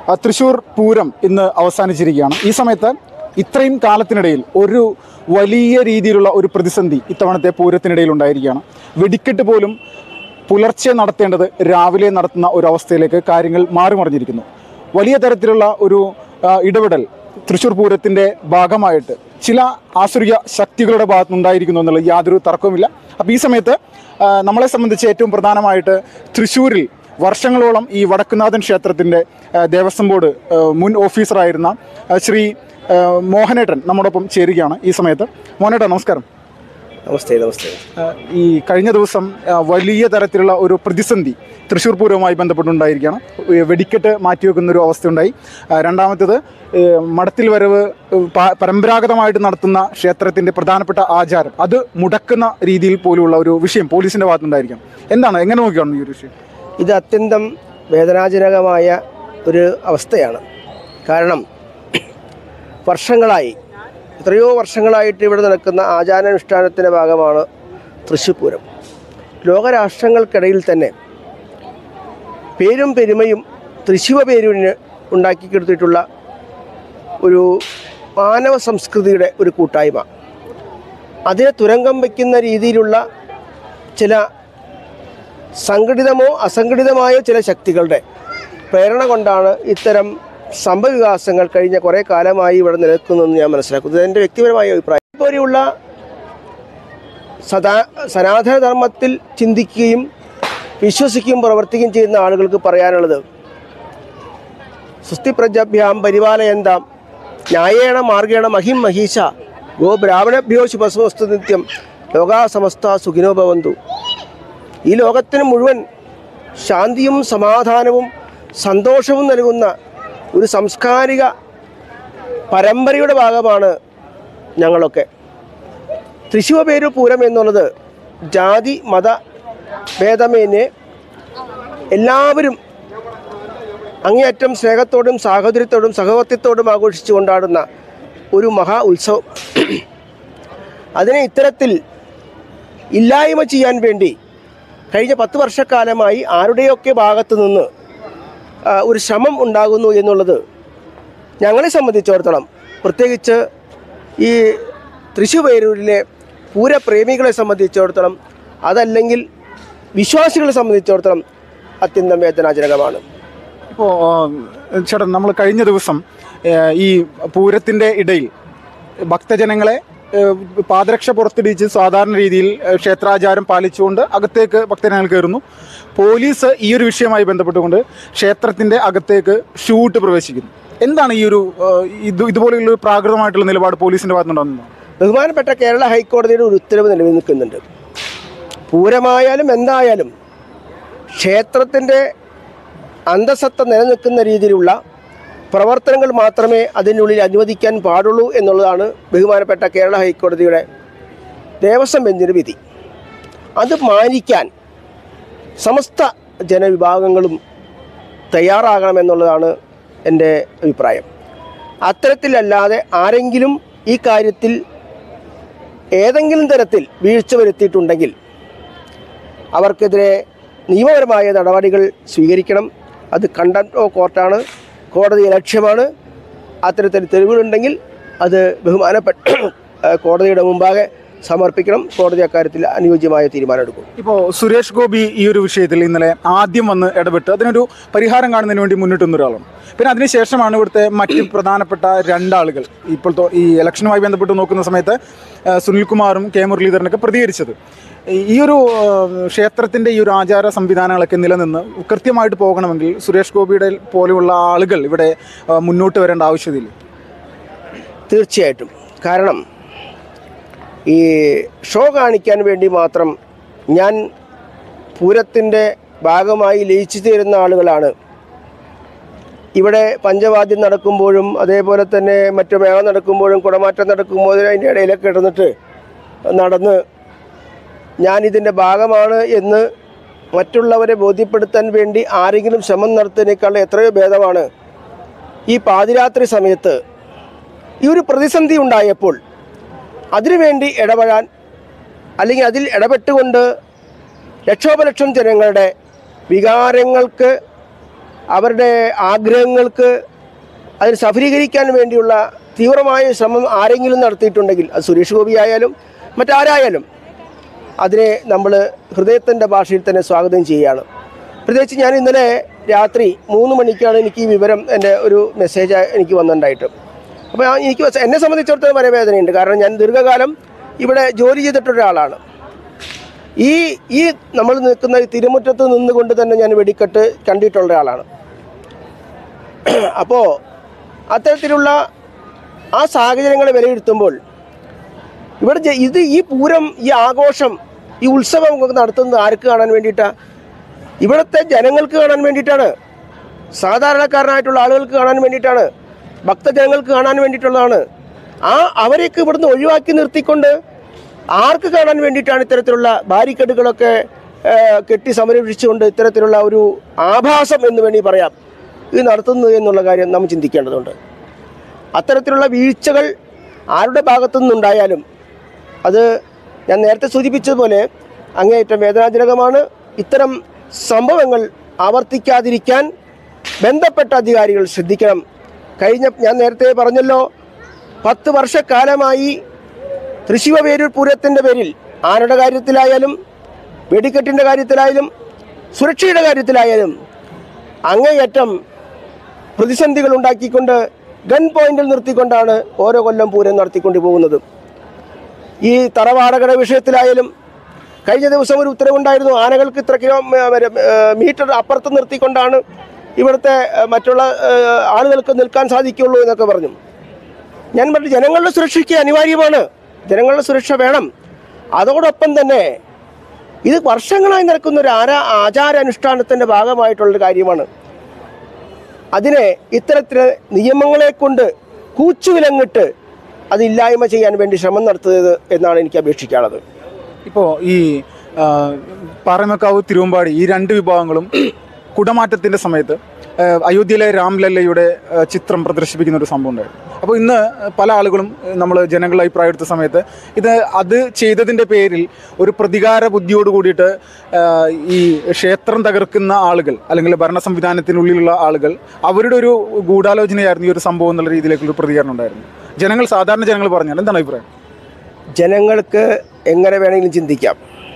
ആ, തൃശ്ശൂർ പൂരം ഇന്ന് അവസാനിച്ചിരിക്കുകയാണ് ഈ സമയത്ത് ഇത്രയും കാലത്തിനിടയിൽ ഒരു വലിയ രീതിയിലുള്ള ഒരു പ്രതിസന്ധി ഇത്തവണത്തെ പൂരത്തിനിടയിൽ ഉണ്ടായിരിക്കുകയാണ് വെടിക്കെട്ട് പോലും പുലർച്ചെ നടത്തേണ്ടത് രാവിലെ നടത്തുന്ന ഒരു അവസ്ഥയിലേക്ക് കാര്യങ്ങൾ മാറിമറിഞ്ഞിരിക്കുന്നു വലിയ തരത്തിലുള്ള ഒരു ആ, ഇടപെടൽ തൃശ്ശൂർ പൂരത്തിൻ്റെ ഭാഗമായിട്ട് ചില ആസുരിക ശക്തികളുടെ ഭാഗത്തുനിന്നുണ്ടായിരിക്കുന്നു എന്നുള്ളത് യാതൊരു തർക്കവുമില്ല അപ്പോൾ ഈ സമയത്ത് ആ, നമ്മളെ സംബന്ധിച്ച് ഏറ്റവും പ്രധാനമായിട്ട് തൃശ്ശൂരിൽ വർഷങ്ങളോളം ഈ വടക്കുന്നാഥൻ ക്ഷേത്രത്തിൻ്റെ ആ, ദേവസ്വം ബോർഡ് ആ, മുൻ ഓഫീസറായിരുന്ന ആ, ശ്രീ ആ, മോഹനേട്ടൻ നമ്മോടൊപ്പം ചേരുകയാണ് ഈ സമയത്ത് മോഹനേട്ടൻ നമസ്കാരം നമസ്തേ നമസ്തേ ആ, ഈ കഴിഞ്ഞ ദിവസം ആ, വലിയ തരത്തിലുള്ള ഒരു പ്രതിസന്ധി തൃശ്ശൂർ പൂരവുമായി ബന്ധപ്പെട്ടുണ്ടായിരിക്കുകയാണ് ഈ വെടിക്കെട്ട് മാറ്റിവെക്കുന്ന ഒരു അവസ്ഥയുണ്ടായി ആ, രണ്ടാമത്തേത് ഏ, മടത്തിൽ വരവ് ഏ, പ- പരമ്പരാഗതമായിട്ട് നടത്തുന്ന ക്ഷേത്രത്തിൻ്റെ പ്രധാനപ്പെട്ട ആചാരം അത് മുടക്കുന്ന രീതിയിൽ പോലുള്ള ഒരു വിഷയം പോലീസിൻ്റെ ഭാഗത്തുണ്ടായിരിക്കാം എന്താണ് എങ്ങനെ നോക്കിയാണ് ഈ ഒരു വിഷയം ഇത് അത്യന്തം വേദനാജനകമായ ഒരു അവസ്ഥയാണ് കാരണം വർഷങ്ങളായി എത്രയോ വർഷങ്ങളായിട്ട് ഇവിടെ നടക്കുന്ന ആചാരാനുഷ്ഠാനത്തിൻ്റെ ഭാഗമാണ് തൃശ്ശൂർ പൂരം ലോകരാഷ്ട്രങ്ങൾക്കിടയിൽ തന്നെ പേരും പെരുമയും തൃശ്ശിവ പേരിന് ഉണ്ടാക്കിക്കെടുത്തിട്ടുള്ള ഒരു മാനവ സംസ്കൃതിയുടെ ഒരു കൂട്ടായ്മ അതിനെ തുരങ്കം വയ്ക്കുന്ന രീതിയിലുള്ള ചില സംഘടിതമോ അസംഘടിതമായോ ചില ശക്തികളുടെ പ്രേരണ കൊണ്ടാണ് ഇത്തരം സംഭവവികാസങ്ങൾ കഴിഞ്ഞ കുറേ കാലമായി ഇവിടെ നിലനിൽക്കുന്നതെന്ന് ഞാൻ മനസ്സിലാക്കുന്നു ഇത് എൻ്റെ വ്യക്തിപരമായ അഭിപ്രായം ഇതുപോലെയുള്ള സദാ സനാതനധർമ്മത്തിൽ ചിന്തിക്കുകയും വിശ്വസിക്കുകയും പ്രവർത്തിക്കുകയും ചെയ്യുന്ന ആളുകൾക്ക് പറയാനുള്ളത് സുസ്ഥിപ്രജഭ്യാം പരിപാലയന്താം ന്യായേണ മാർഗേണ മഹിം മഹീശ ഗോ ബ്രാഹ്മണഭ്യോ ശുഭസ്വസ്തു നിത്യം ലോകാ സമസ്ത സുഖിനോ ഭവന്തു ഈ ലോകത്തിന് മുഴുവൻ ശാന്തിയും സമാധാനവും സന്തോഷവും നൽകുന്ന ഒരു സാംസ്കാരിക പരമ്പരയുടെ ഭാഗമാണ് ഞങ്ങളൊക്കെ തൃശ്ശൂർ പേര് പൂരം എന്നുള്ളത് ജാതി മത ഭേദമേന്യേ എല്ലാവരും അങ്ങേയറ്റം സ്നേഹത്തോടും സാഹോദര്യത്തോടും സഹവർത്തിത്തോടും ആഘോഷിച്ചു കൊണ്ടാടുന്ന ഒരു മഹാ ഉത്സവം അതിനെ ഇത്തരത്തിൽ ഇല്ലായ്മ ചെയ്യാൻ വേണ്ടി കഴിഞ്ഞ പത്ത് വർഷക്കാലമായി ആരുടെയൊക്കെ ഭാഗത്തു നിന്ന് ആ, ഒരു ശ്രമം ഉണ്ടാകുന്നു എന്നുള്ളത് ഞങ്ങളെ സംബന്ധിച്ചിടത്തോളം പ്രത്യേകിച്ച് ഈ തൃശ്ശൂപേരൂരിലെ പൂരപ്രേമികളെ സംബന്ധിച്ചിടത്തോളം അതല്ലെങ്കിൽ വിശ്വാസികളെ സംബന്ധിച്ചിടത്തോളം അത്യന്തം വേദനാജനകമാണ് ഇപ്പോൾ ചേട്ടൻ നമ്മൾ കഴിഞ്ഞ ദിവസം ഏ, ഈ പൂരത്തിൻ്റെ ഇടയിൽ ഭക്തജനങ്ങളെ ഏ, പാദരക്ഷ പുറത്തിടിച്ച് സാധാരണ രീതിയിൽ ഏ, ക്ഷേത്രാചാരം പാലിച്ചുകൊണ്ട് അകത്തേക്ക് ഭക്തജനങ്ങൾ കയറുന്നു പോലീസ് ഈ ഒരു വിഷയവുമായി ബന്ധപ്പെട്ടുകൊണ്ട് ക്ഷേത്രത്തിൻ്റെ അകത്തേക്ക് ഷൂട്ട് പ്രവേശിക്കുന്നു എന്താണ് ഈ ഒരു ഏ, ഇത് ഇതുപോലെയുള്ള ഒരു പ്രാകൃതമായിട്ടുള്ള നിലപാട് പോലീസിൻ്റെ ഭാഗത്തുനിന്നുണ്ടാകുന്നത് ബഹുമാനപ്പെട്ട കേരള ഹൈക്കോടതിയുടെ ഒരു ഉത്തരവ് നിലവിൽ നിൽക്കുന്നുണ്ട് പൂരമായാലും എന്തായാലും ക്ഷേത്രത്തിൻ്റെ അന്തസത്ത നിലനിൽക്കുന്ന രീതിയിലുള്ള പ്രവർത്തനങ്ങൾ മാത്രമേ അതിനുള്ളിൽ അനുവദിക്കാൻ പാടുള്ളൂ എന്നുള്ളതാണ് ബഹുമാനപ്പെട്ട കേരള ഹൈക്കോടതിയുടെ ദേവസ്വം ബെഞ്ചിൻ്റെ വിധി അത് മാനിക്കാൻ സമസ്ത ജനവിഭാഗങ്ങളും തയ്യാറാകണമെന്നുള്ളതാണ് എൻ്റെ അഭിപ്രായം അത്തരത്തിലല്ലാതെ ആരെങ്കിലും ഈ കാര്യത്തിൽ ഏതെങ്കിലും തരത്തിൽ വീഴ്ച വരുത്തിയിട്ടുണ്ടെങ്കിൽ അവർക്കെതിരെ നിയമപരമായ നടപടികൾ സ്വീകരിക്കണം അത് കണ്ടന്റ് ഓഫ് കോർട്ടാണ് കോടതി ലക്ഷ്യമാണ് അത്തരത്തിൽ തെളിവുകളുണ്ടെങ്കിൽ അത് ബഹുമാനപ്പെട്ട ഏഹ്, കോടതിയുടെ മുമ്പാകെ സമർപ്പിക്കണം കോടതി അക്കാര്യത്തിൽ അനുയോജ്യമായ തീരുമാനമെടുക്കും ഇപ്പോൾ സുരേഷ് ഗോപി ഈ ഒരു വിഷയത്തിൽ ഇന്നലെ ആദ്യം വന്ന് ഇടപെട്ട് അതിനൊരു പരിഹാരം കാണുന്നതിന് വേണ്ടി മുന്നിട്ട് നിന്ന ഒരാളാണ് പിന്നെ അതിനുശേഷമാണ് ഇവിടുത്തെ മറ്റ് പ്രധാനപ്പെട്ട രണ്ടാളുകൾ ഇപ്പോഴത്തെ ഈ ഇലക്ഷനുമായി ബന്ധപ്പെട്ട് നോക്കുന്ന സമയത്ത് ആ, സുനിൽകുമാറും കെ മുരളീധരനൊക്കെ പ്രതികരിച്ചത് ഈ- ഈ ഒരു ആ, ക്ഷേത്രത്തിൻ്റെ ഈ ഒരു ആചാര സംവിധാനങ്ങളൊക്കെ നിലനിന്ന് കൃത്യമായിട്ട് പോകണമെങ്കിൽ സുരേഷ് ഗോപിയുടെ പോലെയുള്ള ആളുകൾ ഇവിടെ ആ, മുന്നോട്ട് വരേണ്ട ആവശ്യമില്ല തീർച്ചയായിട്ടും കാരണം ഈ ഷോ കാണിക്കാൻ വേണ്ടി മാത്രം ഞാൻ പൂരത്തിൻ്റെ ഭാഗമായി ലയിച്ചു ചേരുന്ന ആളുകളാണ് ഇവിടെ പഞ്ചവാദ്യം നടക്കുമ്പോഴും അതേപോലെ തന്നെ മറ്റു മേള നടക്കുമ്പോഴും കുടമാറ്റം നടക്കുമ്പോഴും അതിൻ്റെ ഇടയിലൊക്കെ ഇടന്നിട്ട് നടന്ന് ഞാനിതിൻ്റെ ഭാഗമാണ് എന്ന് മറ്റുള്ളവരെ ബോധ്യപ്പെടുത്താൻ വേണ്ടി ആരെങ്കിലും ശ്രമം നടത്തുന്നതിനേക്കാൾ എത്രയോ ഭേദമാണ് ഈ പാതിരാത്രി സമയത്ത് ഈ ഒരു പ്രതിസന്ധി ഉണ്ടായപ്പോൾ അതിനുവേണ്ടി ഇടപെടാൻ അല്ലെങ്കിൽ അതിൽ ഇടപെട്ടുകൊണ്ട് ലക്ഷോപലക്ഷം ജനങ്ങളുടെ വികാരങ്ങൾക്ക് അവരുടെ ആഗ്രഹങ്ങൾക്ക് അതിന് സഫലീകരിക്കാൻ വേണ്ടിയുള്ള തീവ്രമായ ശ്രമം ആരെങ്കിലും നടത്തിയിട്ടുണ്ടെങ്കിൽ അത് സുരേഷ് ഗോപി ആയാലും മറ്റാരായാലും അതിനെ നമ്മൾ ഹൃദയത്തിൻ്റെ ഭാഷയിൽ തന്നെ സ്വാഗതം ചെയ്യുകയാണ് പ്രത്യേകിച്ച് ഞാൻ ഇന്നലെ രാത്രി മൂന്ന് മണിക്കാണ് എനിക്ക് ഈ വിവരം എൻ്റെ ഒരു മെസ്സേജ് എനിക്ക് വന്നിട്ടുണ്ടായിട്ട് അപ്പോൾ ആ എനിക്ക് വച്ച- എന്നെ സംബന്ധിച്ചിടത്തോളം വരെ വേദനയുണ്ട് കാരണം ഞാൻ ദീർഘകാലം ഇവിടെ ജോലി ചെയ്തിട്ടൊരാളാണ് ഈ ഈ നമ്മൾ നിൽക്കുന്ന ഈ തിരുമുറ്റത്ത് നിന്നുകൊണ്ട് തന്നെ ഞാൻ വെടിക്കെട്ട് കണ്ടിട്ടുള്ള ആളാണ് അപ്പോൾ അത്തരത്തിലുള്ള ആ സാഹചര്യങ്ങളെ വിലയിരുത്തുമ്പോൾ ഇവിടെ ജ- ഇത് ഈ പൂരം ഈ ആഘോഷം ഈ ഉത്സവം ഒക്കെ നടത്തുന്നത് ആർക്ക് കാണാൻ വേണ്ടിയിട്ടാണ് ഇവിടുത്തെ ജനങ്ങൾക്ക് കാണാൻ വേണ്ടിയിട്ടാണ് സാധാരണക്കാരനായിട്ടുള്ള ആളുകൾക്ക് കാണാൻ വേണ്ടിയിട്ടാണ് ഭക്തജനങ്ങൾക്ക് കാണാൻ വേണ്ടിയിട്ടുള്ളതാണ് ആ അവരെയൊക്കെ ഇവിടുന്ന് ഒഴിവാക്കി നിർത്തിക്കൊണ്ട് ആർക്ക് കാണാൻ വേണ്ടിയിട്ടാണ് ഇത്തരത്തിലുള്ള ബാരിക്കേഡുകളൊക്കെ ആ, കെട്ടി സംരക്ഷിച്ചുകൊണ്ട് ഇത്തരത്തിലുള്ള ഒരു ആഭാസം എന്ന് വേണ്ടി പറയാം ഇത് നടത്തുന്നത് എന്നുള്ള കാര്യം നാം ചിന്തിക്കേണ്ടതുണ്ട് അത്തരത്തിലുള്ള വീഴ്ചകൾ ആരുടെ ഭാഗത്തു നിന്നുണ്ടായാലും അത് ഞാൻ നേരത്തെ സൂചിപ്പിച്ചതുപോലെ അങ്ങേയറ്റം വേദനാജനകമാണ് ഇത്തരം സംഭവങ്ങൾ ആവർത്തിക്കാതിരിക്കാൻ ബന്ധപ്പെട്ട അധികാരികൾ ശ്രദ്ധിക്കണം കഴിഞ്ഞ ഞാൻ നേരത്തെ പറഞ്ഞല്ലോ പത്ത് വർഷക്കാലമായി തൃശ്ശൂർ പേരൂർ പൂരത്തിൻ്റെ പേരിൽ ആനയുടെ കാര്യത്തിലായാലും വെടിക്കെട്ടിൻ്റെ കാര്യത്തിലായാലും സുരക്ഷയുടെ കാര്യത്തിലായാലും അങ്ങേയറ്റം പ്രതിസന്ധികൾ ഉണ്ടാക്കിക്കൊണ്ട് ഗൺ പോയിന്റിൽ നിർത്തിക്കൊണ്ടാണ് ഓരോ കൊല്ലം പൂരം നടത്തിക്കൊണ്ട് പോകുന്നത് ഈ തറവാടകയുടെ വിഷയത്തിലായാലും കഴിഞ്ഞ ദിവസം ഒരു ഉത്തരവുണ്ടായിരുന്നു ആനകൾക്ക് ഇത്ര കിലോ മ- മ- ഏഹ് മീറ്റർ അപ്പുറത്ത് നിർത്തിക്കൊണ്ടാണ് ഇവിടുത്തെ ഏഹ് മറ്റുള്ള ഏഹ് ആളുകൾക്ക് നിൽക്കാൻ സാധിക്കുള്ളൂ എന്നൊക്കെ പറഞ്ഞു ഞാൻ പറഞ്ഞു ജനങ്ങളുടെ സുരക്ഷയ്ക്ക് അനിവാര്യമാണ് ജനങ്ങളുടെ സുരക്ഷ വേണം അതോടൊപ്പം തന്നെ ഇത് വർഷങ്ങളായി നടക്കുന്ന ഒരു ആരാ ആചാരാനുഷ്ഠാനത്തിൻ്റെ ഭാഗമായിട്ടുള്ളൊരു കാര്യമാണ് അതിനെ ഇത്തരത്തിൽ നിയമങ്ങളെ കൊണ്ട് കൂച്ചുവിലങ്ങിട്ട് അത് ഇല്ലായ്മ ചെയ്യാൻ വേണ്ടി ശ്രമം നടത്തുന്നത് എന്നാണ് എനിക്ക് അപേക്ഷിക്കാനുള്ളത് ഇപ്പോൾ ഈ ആ, പാറമേക്കാവ് തിരുവമ്പാടി ഈ രണ്ട് വിഭാഗങ്ങളും കുടമാറ്റത്തിൻ്റെ സമയത്ത് ആ, അയോധ്യയിലെ രാംലല്ലയുടെ ആ, ചിത്രം പ്രദർശിപ്പിക്കുന്ന ഒരു സംഭവം ഉണ്ടായിരുന്നു അപ്പോൾ ഇന്ന് പല ആളുകളും നമ്മൾ ജനങ്ങളുടെ അഭിപ്രായം എടുത്ത സമയത്ത് ഇത് അത് ചെയ്തതിൻ്റെ പേരിൽ ഒരു പ്രതികാര ബുദ്ധിയോട് കൂടിയിട്ട് ആ, ഈ ക്ഷേത്രം തകർക്കുന്ന ആളുകൾ അല്ലെങ്കിൽ ഭരണ സംവിധാനത്തിനുള്ളിലുള്ള ആളുകൾ അവരുടെ ഒരു ഗൂഢാലോചനയായിരുന്നു ഈ ഒരു സംഭവം എന്നുള്ള രീതിയിലേക്കുള്ള ഒരു പ്രതികരണം ഉണ്ടായിരുന്നു ജനങ്ങൾ സാധാരണ ജനങ്ങൾ പറഞ്ഞാൽ എന്താണ് അഭിപ്രായം ജനങ്ങൾക്ക് എങ്ങനെ വേണമെങ്കിലും ചിന്തിക്കാം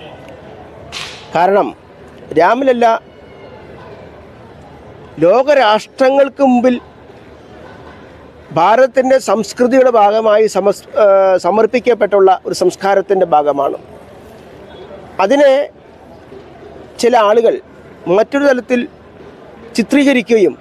കാരണം രാമലല്ല ലോകരാഷ്ട്രങ്ങൾക്ക് മുമ്പിൽ ഭാരതത്തിൻ്റെ സംസ്കൃതിയുടെ ഭാഗമായി സമസ് ആ, സമർപ്പിക്കപ്പെട്ടുള്ള ഒരു സംസ്കാരത്തിൻ്റെ ഭാഗമാണ് അതിനെ ചില ആളുകൾ മറ്റൊരു തലത്തിൽ ചിത്രീകരിക്കുകയും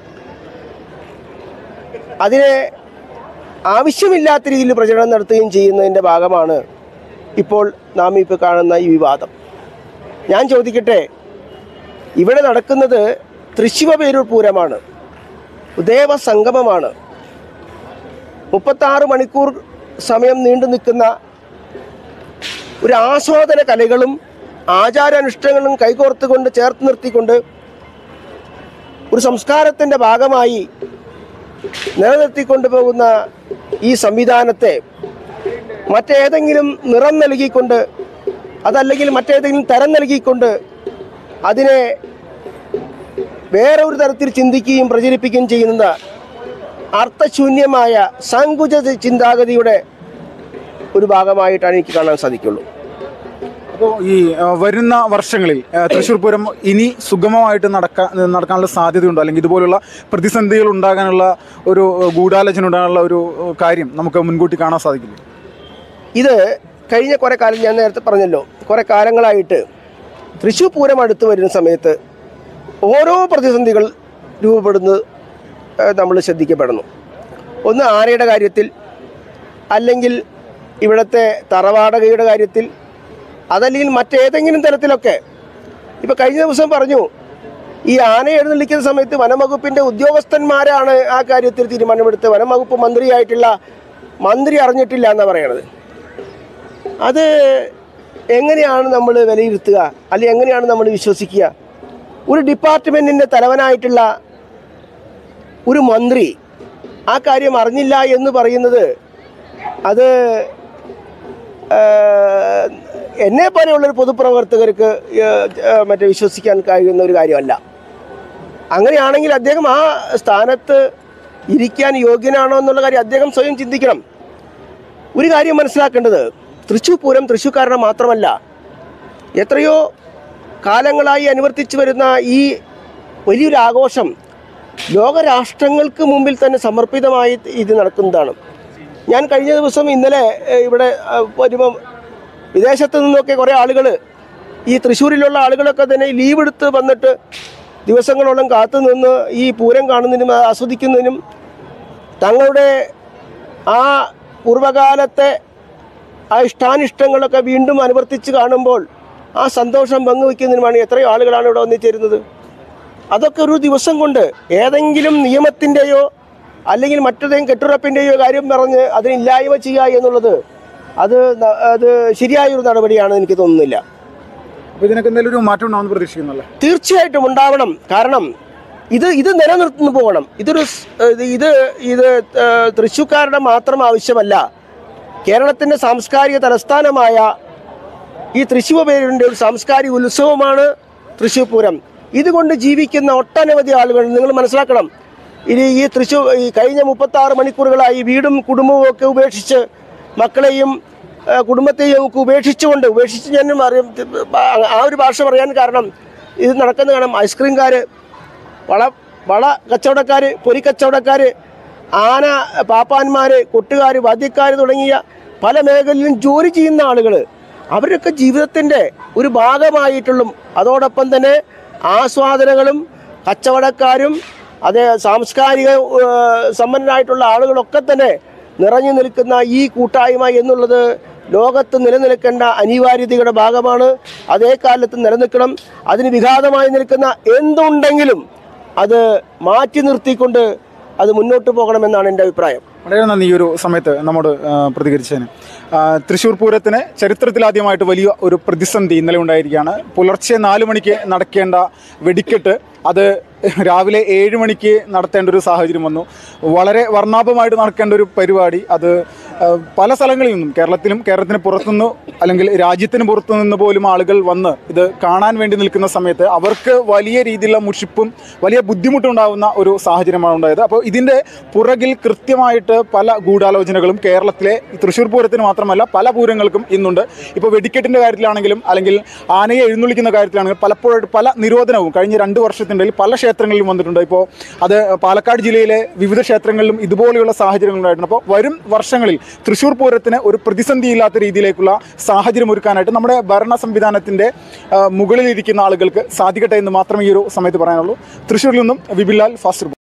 അതിനെ ആവശ്യമില്ലാത്ത രീതിയിൽ പ്രചരണം നടത്തുകയും ചെയ്യുന്നതിൻ്റെ ഭാഗമാണ് ഇപ്പോൾ നാം ഇപ്പോൾ കാണുന്ന ഈ വിവാദം ഞാൻ ചോദിക്കട്ടെ ഇവിടെ നടക്കുന്നത് തൃശ്ശിവ പേരൂർ പൂരമാണ് ദേവസംഗമമാണ് മുപ്പത്താറ് മണിക്കൂർ സമയം നീണ്ടു നിൽക്കുന്ന ഒരു ആസ്വാദന കലകളും ആചാരാനുഷ്ഠാനങ്ങളും കൈകോർത്തുകൊണ്ട് ചേർത്ത് നിർത്തിക്കൊണ്ട് ഒരു സംസ്കാരത്തിൻ്റെ ഭാഗമായി നിലനിർത്തിക്കൊണ്ടു പോകുന്ന ഈ സംവിധാനത്തെ മറ്റേതെങ്കിലും നിറം നൽകിക്കൊണ്ട് അതല്ലെങ്കിൽ മറ്റേതെങ്കിലും തരം നൽകിക്കൊണ്ട് അതിനെ വേറെ ഒരു തരത്തിൽ ചിന്തിക്കുകയും പ്രചരിപ്പിക്കുകയും ചെയ്യുന്ന അർത്ഥശൂന്യമായ സങ്കുച ചിന്താഗതിയുടെ ഒരു ഭാഗമായിട്ടാണ് എനിക്ക് കാണാൻ സാധിക്കുള്ളൂ അപ്പോൾ ഈ ആ, വരുന്ന വർഷങ്ങളിൽ ആ, തൃശ്ശൂർ പൂരം ഇനി സുഗമമായിട്ട് നടക്കാൻ നടക്കാനുള്ള സാധ്യതയുണ്ടോ അല്ലെങ്കിൽ ഇതുപോലുള്ള പ്രതിസന്ധികൾ ഉണ്ടാകാനുള്ള ഒരു ആ, ഗൂഢാലോചന ഉണ്ടാകാനുള്ള ഒരു ആ, കാര്യം നമുക്ക് മുൻകൂട്ടി കാണാൻ സാധിക്കില്ല ഇത് കഴിഞ്ഞ കുറേ കാലം ഞാൻ നേരത്തെ പറഞ്ഞല്ലോ കുറേ കാലങ്ങളായിട്ട് തൃശ്ശൂർ പൂരം അടുത്ത് വരുന്ന സമയത്ത് ഓരോ പ്രതിസന്ധികൾ രൂപപ്പെടുന്നത് നമ്മൾ ശ്രദ്ധിക്കപ്പെടുന്നു ഒന്ന് ആനയുടെ കാര്യത്തിൽ അല്ലെങ്കിൽ ഇവിടുത്തെ തറവാടകയുടെ കാര്യത്തിൽ അതല്ലെങ്കിൽ മറ്റേതെങ്കിലും തരത്തിലൊക്കെ ഇപ്പോൾ കഴിഞ്ഞ ദിവസം പറഞ്ഞു ഈ ആന എഴുന്നള്ളിക്കുന്ന സമയത്ത് വനംവകുപ്പിൻ്റെ ഉദ്യോഗസ്ഥന്മാരാണ് ആ കാര്യത്തിൽ തീരുമാനമെടുത്ത് വനംവകുപ്പ് മന്ത്രിയായിട്ടുള്ള മന്ത്രി അറിഞ്ഞിട്ടില്ല എന്നാണ് പറയണത് അത് എങ്ങനെയാണ് നമ്മൾ വിലയിരുത്തുക അല്ലെങ്കിൽ എങ്ങനെയാണ് നമ്മൾ വിശ്വസിക്കുക ഒരു ഡിപ്പാർട്ട്മെൻറ്റിൻ്റെ തലവനായിട്ടുള്ള ഒരു മന്ത്രി ആ കാര്യം അറിഞ്ഞില്ല എന്ന് പറയുന്നത് അത് ഏഹ്, എന്നെ പോലെയുള്ളൊരു പൊതുപ്രവർത്തകർക്ക് ഏഹ്, ഏഹ്, മറ്റേ വിശ്വസിക്കാൻ കഴിയുന്ന ഒരു കാര്യമല്ല അങ്ങനെയാണെങ്കിൽ അദ്ദേഹം ആ സ്ഥാനത്ത് ഇരിക്കാൻ യോഗ്യനാണോ എന്നുള്ള കാര്യം അദ്ദേഹം സ്വയം ചിന്തിക്കണം ഒരു കാര്യം മനസ്സിലാക്കേണ്ടത് തൃശ്ശൂർ പൂരം തൃശ്ശൂർക്കാരുടെ മാത്രമല്ല എത്രയോ കാലങ്ങളായി അനുവർത്തിച്ചു വരുന്ന ഈ വലിയൊരു ആഘോഷം ലോകരാഷ്ട്രങ്ങൾക്ക് മുമ്പിൽ തന്നെ സമർപ്പിതമായി ഇത് നടക്കുന്നതാണ് ഞാൻ കഴിഞ്ഞ ദിവസം ഇന്നലെ ഏഹ്, ഇവിടെ ഏഹ്, വരുമ്പം വിദേശത്ത് നിന്നൊക്കെ കുറേ ആളുകൾ ഈ തൃശ്ശൂരിലുള്ള ആളുകളൊക്കെ തന്നെ ലീവ് എടുത്ത് വന്നിട്ട് ദിവസങ്ങളോളം കാത്തു നിന്ന് ഈ പൂരം കാണുന്നതിനും ആസ്വദിക്കുന്നതിനും തങ്ങളുടെ ആ പൂർവകാലത്തെ ആ ഇഷ്ടാനിഷ്ടങ്ങളൊക്കെ വീണ്ടും അനുവർത്തിച്ച് കാണുമ്പോൾ ആ സന്തോഷം പങ്കുവയ്ക്കുന്നതിനുമാണ് എത്രയോ ആളുകളാണ് ഇവിടെ വന്നിച്ചേരുന്നത് അതൊക്കെ ഒരു ദിവസം കൊണ്ട് ഏതെങ്കിലും നിയമത്തിൻ്റെയോ അല്ലെങ്കിൽ മറ്റേതെങ്കിലും കെട്ടുറപ്പിൻ്റെയോ കാര്യം പറഞ്ഞ് അതിനില്ലായ്മ ചെയ്യുക എന്നുള്ളത് അത് ന- അത് ശരിയായൊരു നടപടിയാണെന്ന് എനിക്ക് തോന്നുന്നില്ല അപ്പോൾ ഇതിനൊക്കെ എന്തെങ്കിലും ഒരു മാറ്റം ഉണ്ടാവുമെന്ന് പ്രതീക്ഷിക്കുന്നല്ലേ തീർച്ചയായിട്ടും ഉണ്ടാവണം കാരണം ഇത് ഇത് നിലനിർത്തുന്നു പോകണം ഇതൊരു സ്- ഇത് ഇത് ഇത് ഏഹ്, തൃശ്ശൂർക്കാരുടെ മാത്രം ആവശ്യമല്ല കേരളത്തിൻ്റെ സാംസ്കാരിക തലസ്ഥാനമായ ഈ തൃശ്ശൂർ പേരിൻ്റെ ഒരു സാംസ്കാരിക ഉത്സവമാണ് തൃശ്ശൂർ പൂരം ഇതുകൊണ്ട് ജീവിക്കുന്ന ഒട്ടനവധി ആളുകൾ നിങ്ങൾ മനസ്സിലാക്കണം ഇനി ഈ തൃശ്ശൂർ ഈ കഴിഞ്ഞ മുപ്പത്തി ആറ് മണിക്കൂറുകളായി വീടും കുടുംബവും ഒക്കെ ഉപേക്ഷിച്ച് മക്കളെയും ആ, കുടുംബത്തെയും ഒക്കെ ഉപേക്ഷിച്ചുകൊണ്ട് ഉപേക്ഷിച്ച് ഞാൻ അറിയാം ആ ഒരു ഭാഷ പറയാൻ കാരണം ഇത് നടക്കുന്ന കാണാം ഐസ്ക്രീംകാർ വള വള കച്ചവടക്കാർ പൊരിക്കച്ചവടക്കാർ ആന പാപ്പാന്മാർ കൊട്ടുകാർ വാദ്യക്കാർ തുടങ്ങിയ പല മേഖലയിലും ജോലി ചെയ്യുന്ന ആളുകൾ അവരൊക്കെ ജീവിതത്തിൻ്റെ ഒരു ഭാഗമായിട്ടുള്ളും അതോടൊപ്പം തന്നെ ആസ്വാദനകളും കച്ചവടക്കാരും അതേ സാംസ്കാരിക ഏഹ്, സമ്പന്നരായിട്ടുള്ള ആളുകളൊക്കെ തന്നെ നിറഞ്ഞു നിൽക്കുന്ന ഈ കൂട്ടായ്മ എന്നുള്ളത് ലോകത്ത് നിലനിൽക്കേണ്ട അനിവാര്യതയുടെ ഭാഗമാണ് അതേ കാലത്ത് നിലനിൽക്കണം അതിന് വിഘാതമായി നിൽക്കുന്ന എന്തുണ്ടെങ്കിലും അത് മാറ്റി നിർത്തിക്കൊണ്ട് അത് മുന്നോട്ട് പോകണമെന്നാണ് എൻ്റെ അഭിപ്രായം വളരെ നന്ദി ഈ ഒരു സമയത്ത് നമ്മോട് ആ, പ്രതികരിച്ചതിന് ആ, തൃശ്ശൂർ പൂരത്തിന് ചരിത്രത്തിലാദ്യമായിട്ട് വലിയ ഒരു പ്രതിസന്ധി ഇന്നലെ ഉണ്ടായിരിക്കുകയാണ് പുലർച്ചെ നാല് മണിക്ക് നടക്കേണ്ട വെടിക്കെട്ട് അത് രാവിലെ ഏഴ് മണിക്ക് നടത്തേണ്ട ഒരു സാഹചര്യം വന്നു വളരെ വർണ്ണാഭമായിട്ട് നടക്കേണ്ട ഒരു പരിപാടി അത് ആ, പല സ്ഥലങ്ങളിൽ നിന്നും കേരളത്തിലും കേരളത്തിന് പുറത്തുനിന്ന് അല്ലെങ്കിൽ രാജ്യത്തിന് പുറത്തു നിന്ന് പോലും ആളുകൾ വന്ന് ഇത് കാണാൻ വേണ്ടി നിൽക്കുന്ന സമയത്ത് അവർക്ക് വലിയ രീതിയിലുള്ള മുഷിപ്പും വലിയ ബുദ്ധിമുട്ടുണ്ടാകുന്ന ഒരു സാഹചര്യമാണ് ഉണ്ടായത് അപ്പോൾ ഇതിൻ്റെ പുറകിൽ കൃത്യമായിട്ട് പല ഗൂഢാലോചനകളും കേരളത്തിലെ ഈ തൃശ്ശൂർ പൂരത്തിന് മാത്രമല്ല പല പൂരങ്ങൾക്കും ഇന്നുണ്ട് ഇപ്പോൾ വെടിക്കെട്ടിൻ്റെ കാര്യത്തിലാണെങ്കിലും അല്ലെങ്കിൽ ആനയെ എഴുന്നള്ളിക്കുന്ന കാര്യത്തിലാണെങ്കിലും പലപ്പോഴായിട്ട് പല നിരോധനവും കഴിഞ്ഞ രണ്ട് വർഷത്തിനിടയിൽ പല ക്ഷേത്രങ്ങളിലും വന്നിട്ടുണ്ട് ഇപ്പോൾ അത് പാലക്കാട് ജില്ലയിലെ വിവിധ ക്ഷേത്രങ്ങളിലും ഇതുപോലെയുള്ള സാഹചര്യങ്ങൾ ഉണ്ടായിട്ടുണ്ട് അപ്പോൾ വരും വർഷങ്ങളിൽ തൃശ്ശൂർ പൂരത്തിന് ഒരു പ്രതിസന്ധിയില്ലാത്ത രീതിയിലേക്കുള്ള സാഹചര്യം ഒരുക്കാനായിട്ട് നമ്മുടെ ഭരണ സംവിധാനത്തിൻ്റെ മുകളിലിരിക്കുന്ന ആളുകൾക്ക് സാധിക്കട്ടെ എന്ന് മാത്രമേ ഈ ഒരു സമയത്ത് പറയാനുള്ളൂ തൃശ്ശൂരിൽ നിന്നും വിപിൻലാൽ ഫാസ്റ്റ് റിപ്പോർട്ട്